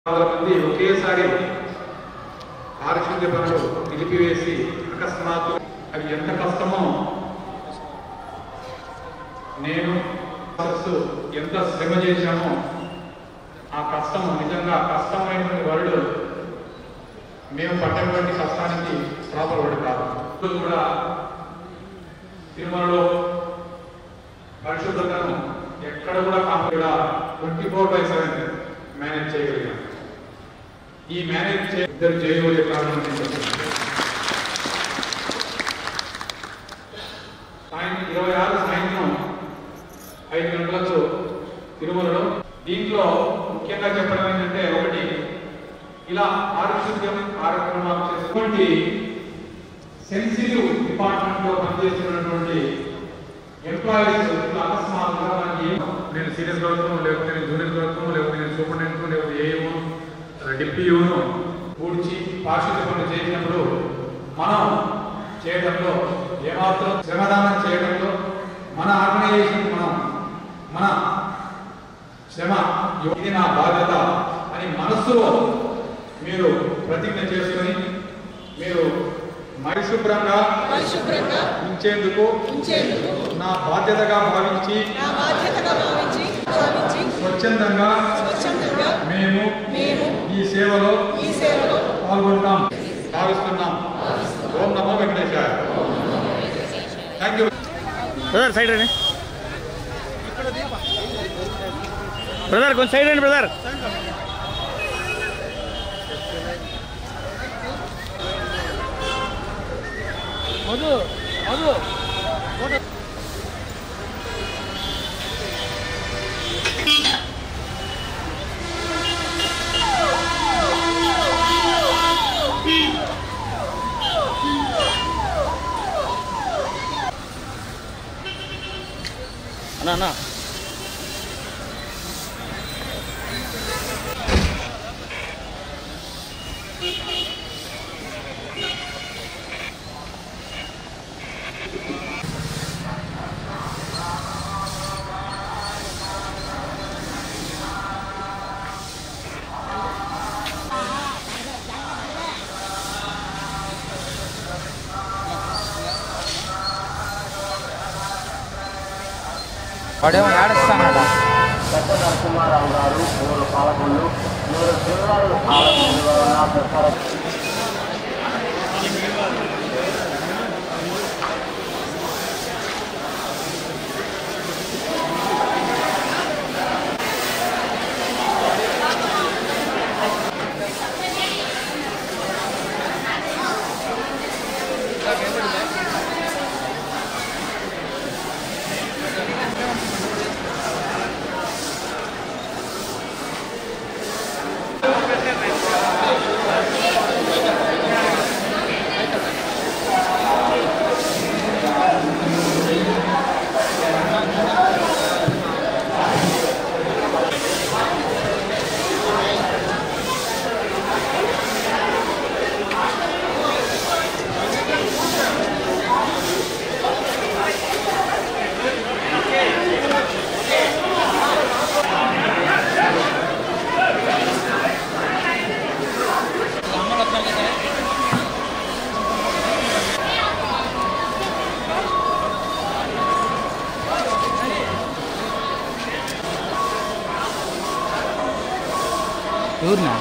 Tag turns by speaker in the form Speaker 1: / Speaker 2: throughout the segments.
Speaker 1: వందల మంది ఒకేసారి పారిశుద్ధ్య పనులు నిలిపివేసి అకస్మాత్తు అవి ఎంత కష్టమో నేను సరస్సు ఎంత శ్రమ చేశామో ఆ కష్టం నిజంగా కష్టమైనటువంటి వరుడు మేము పట్టటువంటి కష్టానికి ప్రాపర్ వరుడు కాదు ఇప్పుడు కూడా తిరుమలలో పరిశుభ్రతను ఎక్కడ కూడా కాకుండా twenty four by seven manage చేయగలిగాం ఈ మేనేజ్ చే ఇద్దరు చేయగలిగే కారణం నేను చెప్తున్నాను. సాయంత్రం ఇరవై ఆరు సాయంత్రం ఐదు గంటలకు తిరుమలలో దీంట్లో ముఖ్యంగా చెప్పడం ఏంటంటే ఒకటి ఇలా పారిశుద్ధ్యం కార్యక్రమాలు చేసినటువంటి సెన్సిటివ్ డిపార్ట్మెంట్ లో పనిచేస్తున్నటువంటి ఎంప్లాయీస్ ఇట్లా అకస్మాత్తుగా మనకి నేను సీనియర్ కలుగుతాను లేకపోతే నేను జూనియర్ కలుగుతాను లేకపోతే నేను సూపరింటెండెంట్ లేకపోతే ఏమో డిప్యూను పూడ్చి పారిశుద్ధ్య పనులు చేసినప్పుడు మనం చేయడంలో ఏమాత్రం శ్రమదానం చేయడంలో మన ఆర్గనైజేషన్ మనం మన శ్రమ ఇది నా బాధ్యత అని మనస్సులో మీరు ప్రతిజ్ఞ చేసుకొని మీరు పరిశుభ్రంగా
Speaker 2: పరిశుభ్రంగా
Speaker 1: ఉంచేందుకు
Speaker 2: ఉంచేందుకు
Speaker 1: నా బాధ్యతగా భావించి
Speaker 2: నా బాధ్యతగా భావించి భావించి
Speaker 1: స్వచ్ఛందంగా
Speaker 2: స్వచ్ఛందంగా
Speaker 1: మేము
Speaker 2: మేము
Speaker 1: ఈ సేవలో
Speaker 2: ఈ సేవలో
Speaker 1: పాల్గొంటాం భావిస్తున్నాం ఓం నమో వెంకటేశాయ థ్యాంక్ యూ
Speaker 3: బ్రదర్ సైడ్ రండి బ్రదర్ కొంచెం సైడ్ రండి బ్రదర్ మధు మధు అన్నా అన్నా
Speaker 4: వాడేమో ఏడుస్తానడా
Speaker 5: పెద్ద నరసింహారావు గారు మూడు పాలకొల్లు మూడు జిల్లాలు పాలకొల్లు వలన ప్రసార
Speaker 4: ఎవరినా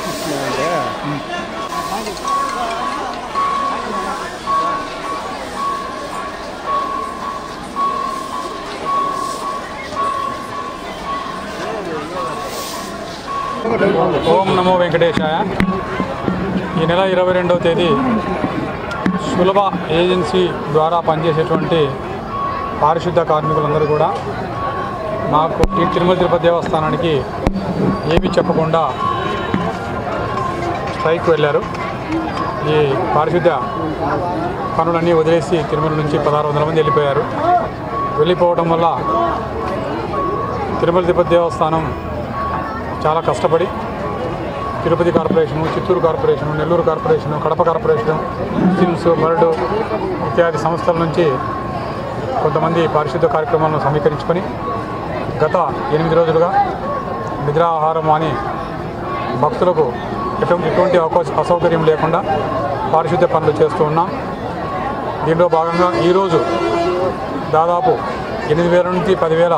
Speaker 6: ఓం నమో వెంకటేశాయ ఈ నెల ఇరవై రెండవ తేదీ సులభ ఏజెన్సీ ద్వారా పనిచేసేటువంటి పారిశుద్ధ కార్మికులందరూ కూడా మాకు ఈ తిరుమల తిరుపతి దేవస్థానానికి ఏమీ చెప్పకుండా స్ట్రైక్ వెళ్ళారు ఈ పారిశుద్ధ పనులన్నీ వదిలేసి తిరుమల నుంచి పదహారు వందల మంది వెళ్ళిపోయారు వెళ్ళిపోవడం వల్ల తిరుమల తిరుపతి దేవస్థానం చాలా కష్టపడి Tirupati corporation Chittoor corporation Nellore corporation Kadapa corporation SIMS BIRD ఇత్యాది సంస్థల నుంచి కొంతమంది పారిశుద్ధ కార్యక్రమాలను సమీకరించుకొని గత ఎనిమిది రోజులుగా నిద్రాహారం అని భక్తులకు ఎటువంటి ఎటువంటి అవకాశ అసౌకర్యం లేకుండా పారిశుద్ధ్య పనులు చేస్తూ ఉన్నాం దీనిలో భాగంగా ఈరోజు దాదాపు ఎనిమిది వేల నుంచి పదివేల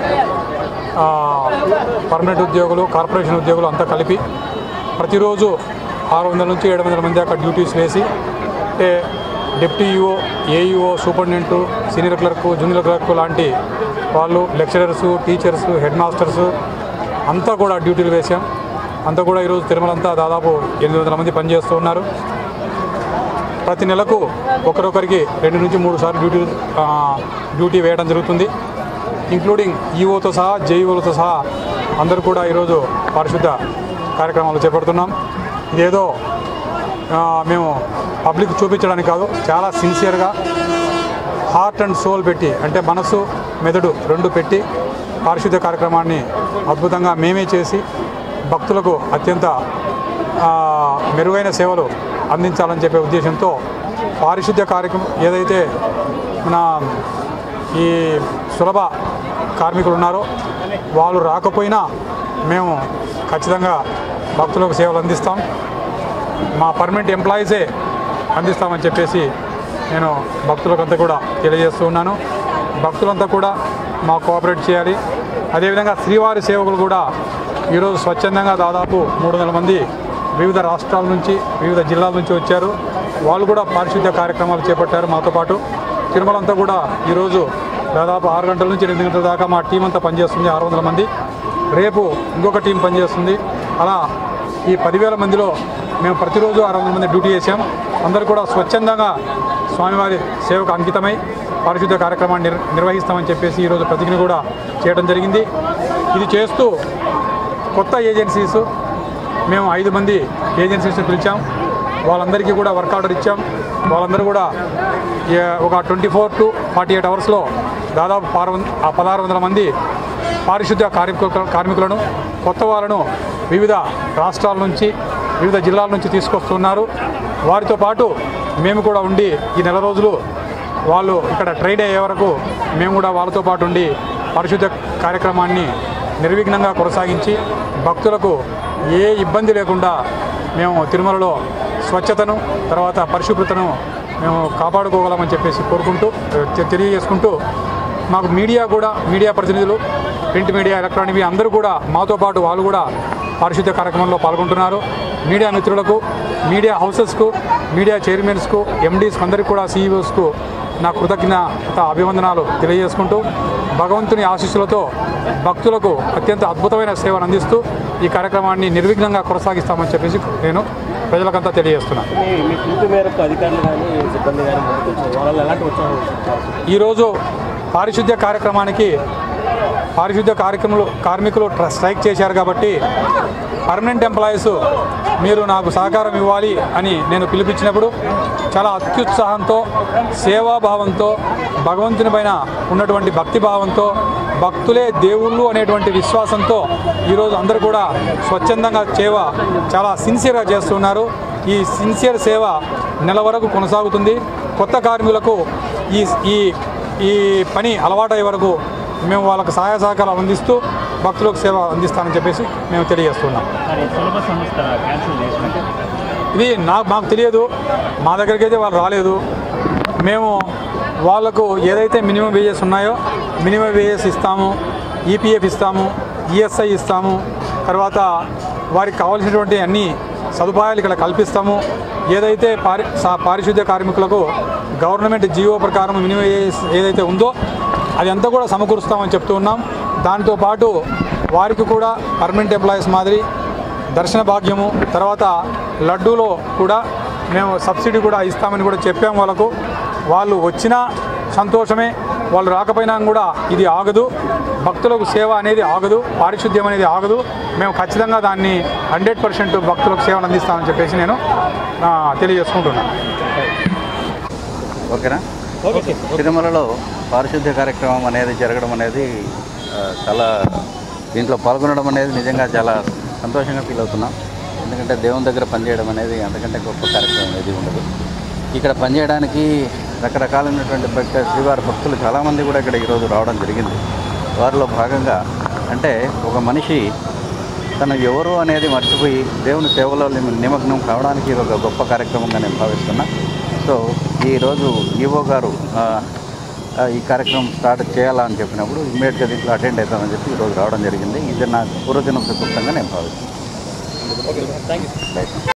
Speaker 6: ఆ, పర్మనెంట్ ఉద్యోగులు కార్పొరేషన్ ఉద్యోగులు అంతా కలిపి ప్రతిరోజు ఆరు వందల నుంచి ఏడు వందల మంది దాకా డ్యూటీస్ వేసి అంటే deputy EO AEO superintendent senior clerk junior clerk లాంటి వాళ్ళు లెక్చరర్స్ టీచర్స్ హెడ్ మాస్టర్స్ అంతా కూడా డ్యూటీలు వేశాం అంతా కూడా ఈరోజు తిరుమల అంతా దాదాపు ఎనిమిది వందల మంది పనిచేస్తూ ఉన్నారు ప్రతి నెలకు ఒకరొకరికి రెండు నుంచి మూడు సార్లు డ్యూటీ ఆ, డ్యూటీ వేయడం జరుగుతుంది ఇంక్లూడింగ్ ఈఓతో సహా జేఈఓలతో సహా అందరూ కూడా ఈరోజు పారిశుద్ధ కార్యక్రమాలు చేపడుతున్నాం ఇదేదో ఆ, మేము పబ్లిక్ చూపించడానికి కాదు చాలా సిన్సియర్గా హార్ట్ అండ్ సోల్ పెట్టి అంటే మనసు మెదడు రెండు పెట్టి పారిశుద్ధ్య కార్యక్రమాన్ని అద్భుతంగా మేమే చేసి భక్తులకు అత్యంత ఆ, మెరుగైన సేవలు అందించాలని చెప్పే ఉద్దేశంతో పారిశుద్ధ్య కార్యక్రమం ఏదైతే మన ఈ సులభ కార్మికులు ఉన్నారో వాళ్ళు రాకపోయినా మేము ఖచ్చితంగా భక్తులకు సేవలు అందిస్తాం మా పర్మనెంట్ ఎంప్లాయీసే అందిస్తామని చెప్పేసి నేను భక్తులకంతా కూడా తెలియజేస్తూ ఉన్నాను భక్తులంతా కూడా మా కోఆపరేట్ చేయాలి అదేవిధంగా శ్రీవారి సేవకులు కూడా ఈరోజు స్వచ్ఛందంగా దాదాపు మూడు వందల మంది వివిధ రాష్ట్రాల నుంచి వివిధ జిల్లాల నుంచి వచ్చారు వాళ్ళు కూడా పారిశుద్ధ్య కార్యక్రమాలు చేపట్టారు మాతో పాటు తిరుమల అంతా కూడా ఈరోజు దాదాపు ఆరు గంటల నుంచి ఎనిమిది గంటల దాకా మా టీం అంతా పనిచేస్తుంది ఆరు వందల మంది రేపు ఇంకొక టీం పనిచేస్తుంది అలా ఈ పదివేల మందిలో మేము ప్రతిరోజు ఆరు వందల మంది డ్యూటీ చేశాం అందరూ కూడా స్వచ్ఛందంగా స్వామివారి సేవకు అంకితమై పారిశుద్ధ్య కార్యక్రమాన్ని నిర్ నిర్వహిస్తామని చెప్పేసి ఈరోజు ప్రతిజ్ఞ కూడా చేయడం జరిగింది ఇది చేస్తూ కొత్త ఏజెన్సీస్ మేము ఐదు మంది ఏజెన్సీస్ని పిలిచాం వాళ్ళందరికీ కూడా వర్క్ ఆర్డర్ ఇచ్చాం వాళ్ళందరూ కూడా ఏ- ఒక twenty four to forty eight అవర్స్లో దాదాపు పారు వం- ఆ పదహారు వందల మంది పారిశుద్ధ్య కార్మికుల కార్మికులను కొత్త వాళ్ళను వివిధ రాష్ట్రాల నుంచి వివిధ జిల్లాల నుంచి తీసుకొస్తున్నారు వారితో పాటు మేము కూడా ఉండి ఈ నెల రోజులు వాళ్ళు ఇక్కడ ట్రైన్ అయ్యే వరకు మేము కూడా వాళ్ళతో పాటు ఉండి పరిశుద్ధ కార్యక్రమాన్ని నిర్విఘ్నంగా కొనసాగించి భక్తులకు ఏ ఇబ్బంది లేకుండా మేము తిరుమలలో స్వచ్ఛతను తర్వాత పరిశుభ్రతను మేము కాపాడుకోగలమని చెప్పేసి కోరుకుంటూ తె- తెలియజేసుకుంటూ మాకు మీడియా కూడా మీడియా ప్రతినిధులు ప్రింట్ మీడియా ఎలక్ట్రానిక్ మీడియా అందరూ కూడా మాతో పాటు వాళ్ళు కూడా పారిశుద్ధ్య కార్యక్రమంలో పాల్గొంటున్నారు మీడియా మిత్రులకు మీడియా హౌసెస్కు మీడియా చైర్మన్స్కు ఎండీస్కు అందరికీ కూడా సీఈఓస్కు నా కృతజ్ఞత అభివందనాలు తెలియజేసుకుంటూ భగవంతుని ఆశీస్సులతో భక్తులకు అత్యంత అద్భుతమైన సేవను అందిస్తూ ఈ కార్యక్రమాన్ని నిర్విఘ్నంగా కొనసాగిస్తామని చెప్పేసి నేను ప్రజలకంతా తెలియజేస్తున్నాను
Speaker 7: మీ మీ పిలుపు మేరకు అధికారులు కానీ సిబ్బంది కానీ ముందుకు వచ్చారు వాళ్ళ ఎలాంటి ఉత్సాహం
Speaker 6: ఈరోజు పారిశుద్ధ్య కార్యక్రమానికి పారిశుద్ధ్య కార్యక్రమాలు కార్మికులు ట్ర- స్ట్రైక్ చేశారు కాబట్టి పర్మనెంట్ ఎంప్లాయీస్ మీరు నాకు సహకారం ఇవ్వాలి అని నేను పిలిపించినప్పుడు చాలా అత్యుత్సాహంతో సేవాభావంతో భగవంతుని పైన ఉన్నటువంటి భక్తి భావంతో భక్తులే దేవుళ్ళు అనేటువంటి విశ్వాసంతో ఈరోజు అందరూ కూడా స్వచ్ఛందంగా సేవ చాలా సిన్సియర్గా చేస్తున్నారు ఈ సిన్సియర్ సేవ నెల వరకు కొనసాగుతుంది కొత్త కార్మికులకు ఈ ఈ ఈ పని అలవాటయ్యే వరకు మేము వాళ్ళకు సహాయ సహకారాలు అందిస్తూ భక్తులకు సేవ అందిస్తామని చెప్పేసి మేము తెలియజేస్తున్నాం
Speaker 7: కానీ సులభ సంస్థ క్యాన్సిల్ చేసినట్టు
Speaker 6: ఇది నాకు మాకు తెలియదు మా దగ్గరికి అయితే వాళ్ళు రాలేదు మేము వాళ్ళకు ఏదైతే మినిమం వేజెస్ ఉన్నాయో మినిమం వేజెస్ ఇస్తాము ఈపీఎఫ్ ఇస్తాము ఈఎస్ఐ ఇస్తాము తర్వాత వారికి కావాల్సినటువంటి అన్ని సదుపాయాలు ఇక్కడ కల్పిస్తాము ఏదైతే పారి సా- పారిశుద్ధ్య కార్మికులకు గవర్నమెంట్ జీవో ప్రకారం మినిమం వేజెస్ ఏదైతే ఉందో అది అంతా కూడా సమకూరుస్తామని చెప్తూ ఉన్నాం దాంతో పాటు వారికి కూడా పర్మనెంట్ ఎంప్లాయీస్ మాదిరి దర్శన భాగ్యము తర్వాత లడ్డూలో కూడా మేము సబ్సిడీ కూడా ఇస్తామని కూడా చెప్పాం వాళ్ళకు వాళ్ళు వచ్చినా సంతోషమే వాళ్ళు రాకపోయినా కూడా ఇది ఆగదు భక్తులకు సేవ అనేది ఆగదు పారిశుద్ధ్యం అనేది ఆగదు మేము ఖచ్చితంగా దాన్ని హండ్రెడ్ పర్సెంట్ భక్తులకు సేవలు అందిస్తామని చెప్పేసి నేను ఆ, తెలియజేసుకుంటున్నాను
Speaker 8: ఓకేనా తిరుమలలో పారిశుద్ధ్య కార్యక్రమం అనేది జరగడం అనేది ఆ, చాలా దీంట్లో పాల్గొనడం అనేది నిజంగా చాలా సంతోషంగా ఫీల్ అవుతున్నాం ఎందుకంటే దేవుని దగ్గర పనిచేయడం అనేది అంతకంటే గొప్ప కార్యక్రమం ఏది ఉండదు ఇక్కడ పనిచేయడానికి రకరకాలైనటువంటి భక్త శ్రీవారి భక్తులు చాలామంది కూడా ఇక్కడ ఈరోజు రావడం జరిగింది వారిలో భాగంగా అంటే ఒక మనిషి తను ఎవరు అనేది మర్చిపోయి దేవుని సేవలో నిమ- నిమగ్నం కావడానికి ఇది ఒక గొప్ప కార్యక్రమంగా నేను భావిస్తున్నా సో ఈరోజు ఈవో గారు ఆ, ఆ, ఈ కార్యక్రమం స్టార్ట్ చేయాలా అని చెప్పినప్పుడు ఇమ్మీడియట్గా దీంట్లో అటెండ్ అవుతామని చెప్పి ఈరోజు రావడం జరిగింది ఇది నా పూర్వజన్మ సుకృతంగా నేను భావిస్తున్నాను
Speaker 7: థ్యాంక్ యూ
Speaker 8: రైట్